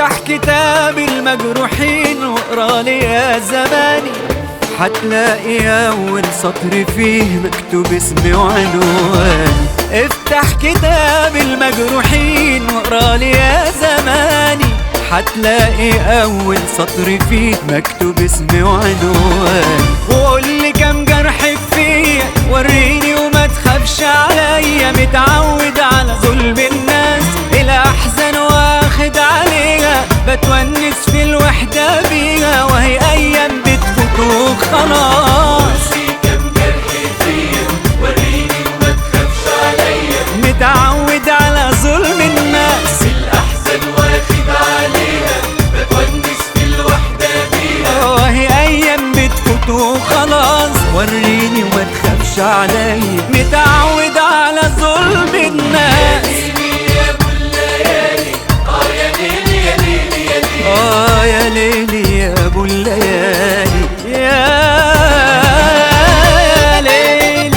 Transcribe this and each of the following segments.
افتح كتاب المجروحين واقرا لي يا زماني هتلاقي أول سطر فيه مكتوب اسمي وعنواني افتح كتاب المجروحين واقرا لي يا زماني هتلاقي أول سطر فيه مكتوب اسمي وعنواني وقول لي كم جرح فيا وريني وما تخافش عليا متعود على ظلم الناس الأحزان واخد عليها بتونس في الوحدة بيها وهي أيام بتفوت وخلاص متعود على ظلم الناس وهي ايام بتفوت وخلاص وريني وما تخافش عليا متعود على ظلم الناس اه يا ليلي يا ابو الليالي يا ليلي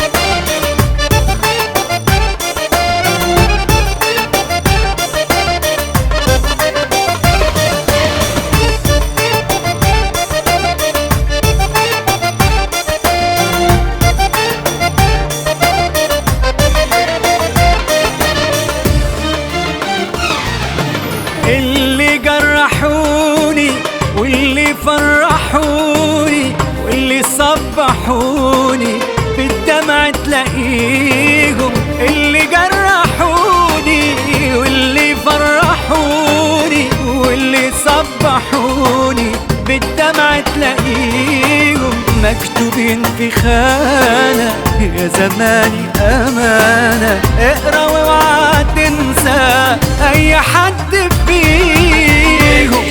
اللي جرحوني واللي فرحوني واللي صبحوني بالدمع تلاقيهم اللي جرحوني واللي فرحوني واللي صبحوني بالدمع تلاقيهم مكتوبين في خانة يا زماني أمانة اقرا واوعى تنسى أي حد فيهم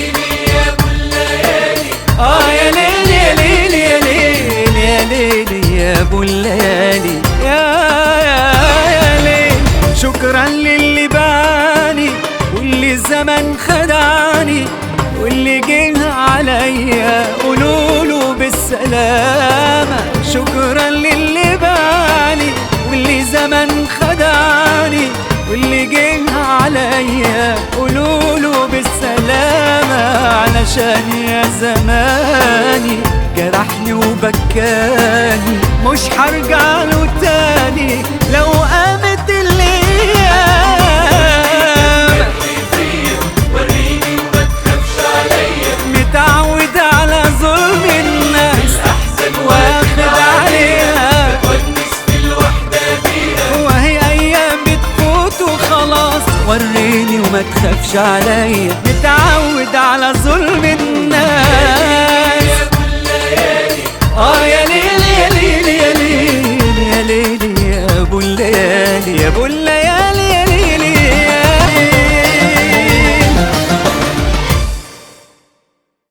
اه يا ليل يا ليل يا ليل يا ليل يا ابو الليالي يا يا يا ليل شكرا للي باني واللي الزمن خدعني واللي جه عليا قولوله بالسلامة شكرا للي باني واللي زمن خدعني واللي جه عليا قولوله بالسلامة علشان يا زماني جرحني وبكاني مش هرجع له تاني لو قامت الايام متعود على ظلم الناس واخد عليها وهي ايام بتفوت وخلاص وريني وما تخافش عليا متعود على ظلم الناس اه يا ليل يا ليل يا ليل يا ليل يا ابو الليالي يا ابو الليالي